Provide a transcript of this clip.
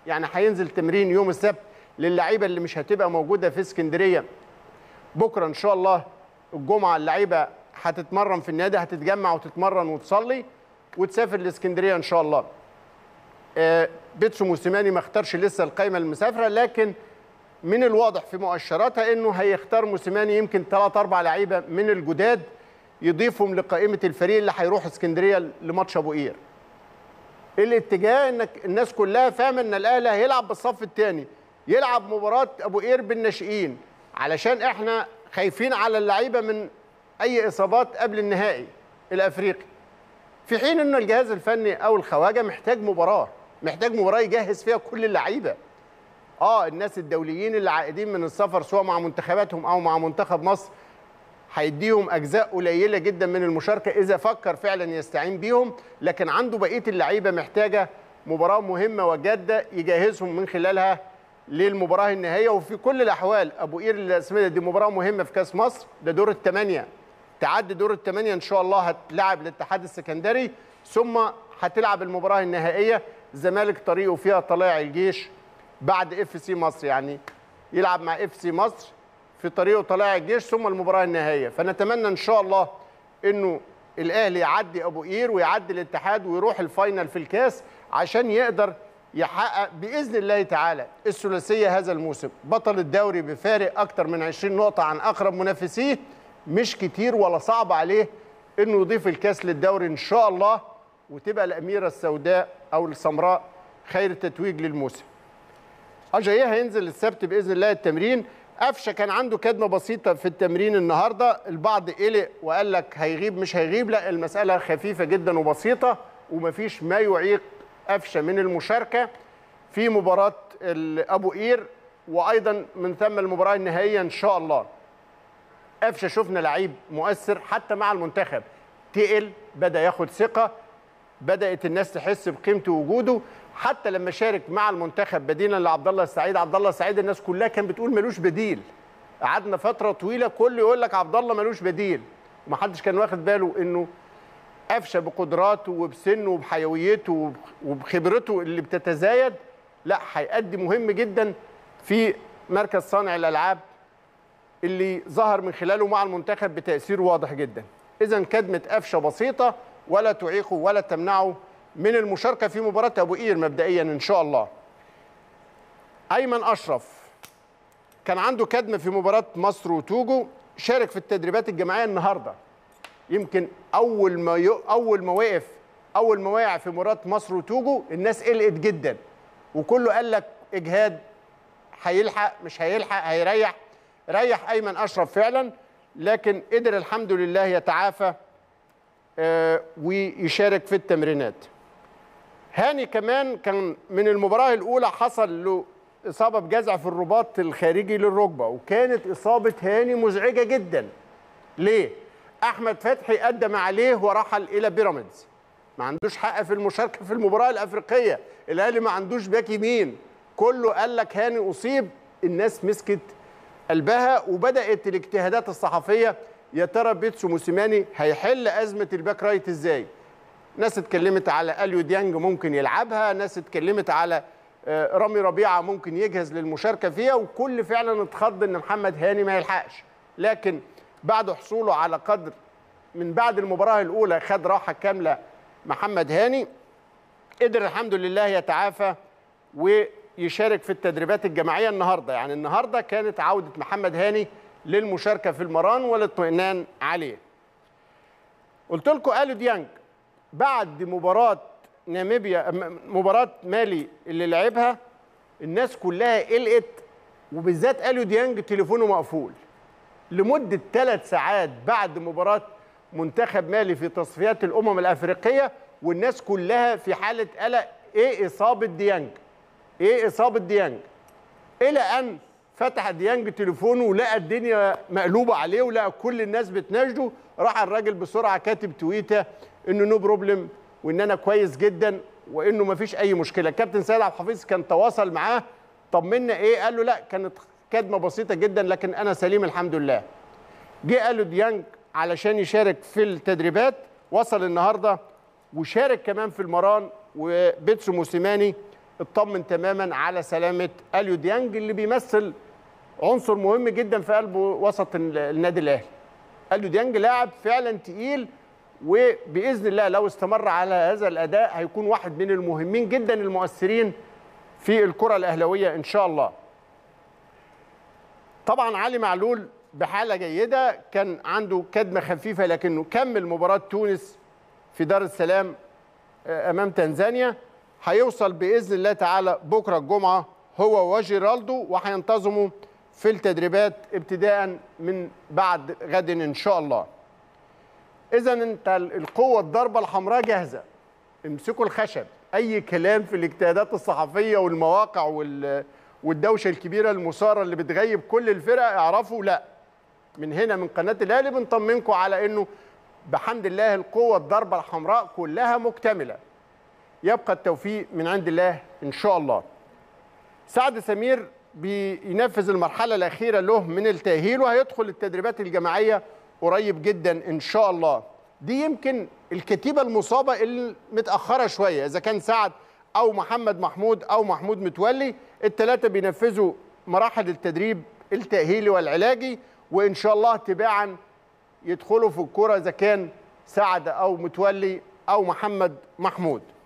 يعني هينزل تمرين يوم السبت للعيبه اللي مش هتبقى موجوده في اسكندريه بكره ان شاء الله الجمعه اللعيبه هتتمرن في النادي هتتجمع وتتمرن وتصلي وتسافر لاسكندريه ان شاء الله آه، بيتسو موسيماني ما اختارش لسه القائمه المسافره لكن من الواضح في مؤشراتها انه هيختار موسيماني يمكن ثلاث اربع لعيبه من الجداد يضيفهم لقائمه الفريق اللي هيروح اسكندريه لماتش ابو قير. الاتجاه انك الناس كلها فاهمه ان الاهلي هيلعب بالصف الثاني يلعب مباراه ابو قير بالناشئين علشان احنا خايفين على اللعيبه من اي اصابات قبل النهائي الافريقي. في حين ان الجهاز الفني او الخواجه محتاج مباراه محتاج مباراه يجهز فيها كل اللعيبه اه الناس الدوليين اللي عائدين من السفر سواء مع منتخباتهم او مع منتخب مصر هيديهم اجزاء قليله جدا من المشاركه اذا فكر فعلا يستعين بيهم لكن عنده بقيه اللعيبه محتاجه مباراه مهمه وجاده يجهزهم من خلالها للمباراه النهائيه وفي كل الاحوال ابو قير الاسمده دي مباراه مهمه في كاس مصر ده دور الثمانيه تعدي دور الثمانيه ان شاء الله هتلعب الاتحاد السكندري ثم هتلعب المباراه النهائيه الزمالك طريقه فيها طلائع الجيش بعد اف سي مصر يعني يلعب مع اف سي مصر في طريقه طلائع الجيش ثم المباراه النهائيه فنتمنى ان شاء الله انه الاهلي يعدي ابو قير ويعدي الاتحاد ويروح الفاينل في الكاس عشان يقدر يحقق باذن الله تعالى الثلاثيه هذا الموسم بطل الدوري بفارق اكتر من 20 نقطه عن اقرب منافسيه مش كتير ولا صعب عليه انه يضيف الكاس للدوري ان شاء الله وتبقى الاميره السوداء او السمراء خير تتويج للموسم اجاييه هينزل السبت باذن الله التمرين قفشه كان عنده كدمه بسيطه في التمرين النهارده البعض قلق وقال لك هيغيب مش هيغيب لا المساله خفيفه جدا وبسيطه ومفيش ما يعيق قفشه من المشاركه في مباراه ال- ابو قير وايضا من ثم المباراه النهائيه ان شاء الله قفشه شفنا لعيب مؤثر حتى مع المنتخب تقل بدا ياخد ثقه بدات الناس تحس بقيمته ووجوده حتى لما شارك مع المنتخب بديلا لعبد الله السعيد عبد الله السعيد الناس كلها كانت بتقول ملوش بديل قعدنا فتره طويله كل يقول لك عبد الله ملوش بديل ومحدش كان واخد باله انه قفشه بقدراته وبسنه وبحيويته وب- وبخبرته اللي بتتزايد لا هيأدي مهم جدا في مركز صانع الالعاب اللي ظهر من خلاله مع المنتخب بتأثير واضح جدا إذا كدمة قفشة بسيطة ولا تعيقه ولا تمنعه من المشاركة في مباراة أبو قير مبدئيا إن شاء الله أيمن أشرف كان عنده كدمة في مباراة مصر وتوجو شارك في التدريبات الجماعية النهاردة يمكن أول ما ي... أول ما وقف أول ما وقع في مباراة مصر وتوجو الناس قلقت جدا وكله قال لك إجهاد هيلحق مش هيلحق هيريح ريح ايمن اشرف فعلا لكن قدر الحمد لله يتعافى آه، ويشارك في التمرينات هاني كمان كان من المباراه الاولى حصل له اصابه بجزع في الرباط الخارجي للركبه وكانت اصابه هاني مزعجه جدا ليه احمد فتحي قدم عليه ورحل الى بيراميدز ما عندوش حق في المشاركه في المباراه الافريقيه الاهلي ما عندوش باك يمين كله قال لك هاني اصيب الناس مسكت قلبها وبدات الاجتهادات الصحفيه يا ترى بيتسو موسيماني هيحل ازمه الباك رايت ازاي ناس اتكلمت على اليو ديانج ممكن يلعبها ناس اتكلمت على آه، رامي ربيعه ممكن يجهز للمشاركه فيها وكل فعلا اتخض ان محمد هاني ما يلحقش لكن بعد حصوله على قدر من بعد المباراه الاولى خد راحه كامله محمد هاني قدر الحمد لله يتعافى ويشارك في التدريبات الجماعيه النهارده يعني النهارده كانت عوده محمد هاني للمشاركه في المران والاطمئنان عليه قلت لكم اليو ديانج بعد مباراه ناميبيا م- مباراه مالي اللي لعبها الناس كلها قلقت وبالذات اليو ديانج تليفونه مقفول لمده ثلاث ساعات بعد مباراه منتخب مالي في تصفيات الامم الافريقيه والناس كلها في حاله قلق ايه اصابه ديانج ايه اصابه ديانج الى ان فتح ديانج تليفونه ولقى الدنيا مقلوبه عليه ولقى كل الناس بتناشده راح الراجل بسرعه كاتب تويته انه نو بروبلم وان انا كويس جدا وانه ما فيش اي مشكله الكابتن سيد عبد الحفيظ كان تواصل معاه طمنا ايه قال له لا كانت كدمه بسيطه جدا لكن انا سليم الحمد لله جه قال له ديانج علشان يشارك في التدريبات وصل النهارده وشارك كمان في المران وبيتسو موسيماني اطمن تماما على سلامه اليو ديانج اللي بيمثل عنصر مهم جدا في قلب وسط النادي الاهلي اليو ديانج لاعب فعلا تقيل وباذن الله لو استمر على هذا الاداء هيكون واحد من المهمين جدا المؤثرين في الكره الاهلاويه ان شاء الله طبعا علي معلول بحاله جيده كان عنده كدمه خفيفه لكنه كمل مباراه تونس في دار السلام امام تنزانيا هيوصل باذن الله تعالى بكره الجمعه هو وجيرالدو وهينتظموا في التدريبات ابتداء من بعد غد ان شاء الله. اذا انت القوه الضربه الحمراء جاهزه. امسكوا الخشب، اي كلام في الاجتهادات الصحفيه والمواقع وال والدوشه الكبيره المثاره اللي بتغيب كل الفرق اعرفوا لا. من هنا من قناه الاهلي بنطمنكم على انه بحمد الله القوه الضربه الحمراء كلها مكتمله. يبقى التوفيق من عند الله ان شاء الله. سعد سمير بينفذ المرحله الاخيره له من التاهيل وهيدخل التدريبات الجماعيه قريب جدا ان شاء الله. دي يمكن الكتيبه المصابه اللي متاخره شويه اذا كان سعد او محمد محمود او محمود متولي الثلاثه بينفذوا مراحل التدريب التاهيلي والعلاجي وان شاء الله تباعا يدخلوا في الكره اذا كان سعد او متولي او محمد محمود